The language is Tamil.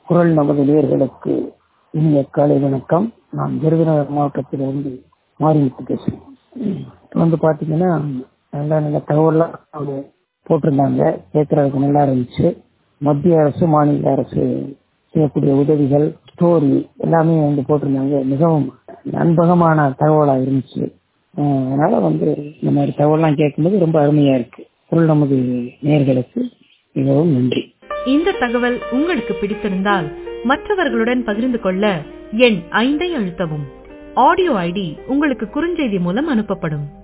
குரல் நமது நேர்களுக்கு இனிய காலை வணக்கம் நான் விருதுநகர் மாவட்டத்திலிருந்து மாரிமுத்து பேசுகிறேன் இப்போ வந்து பார்த்தீங்கன்னா நல்ல நல்ல தகவல்லாம் அவங்க போட்டிருந்தாங்க கேட்குறதுக்கு நல்லா இருந்துச்சு மத்திய அரசு மாநில அரசு செய்யக்கூடிய உதவிகள் ஸ்டோரி எல்லாமே வந்து போட்டிருந்தாங்க மிகவும் நண்பகமான தகவலாக இருந்துச்சு அஹ் அதனால வந்து இந்த மாதிரி தகவல்லாம் கேட்கும்போது ரொம்ப அருமையா இருக்கு குரல் நமது நேர்களுக்கு மிகவும் நன்றி இந்த தகவல் உங்களுக்கு பிடித்திருந்தால் மற்றவர்களுடன் பகிர்ந்து கொள்ள எண் ஐந்தை அழுத்தவும் ஆடியோ ஐடி உங்களுக்கு குறுஞ்செய்தி மூலம் அனுப்பப்படும்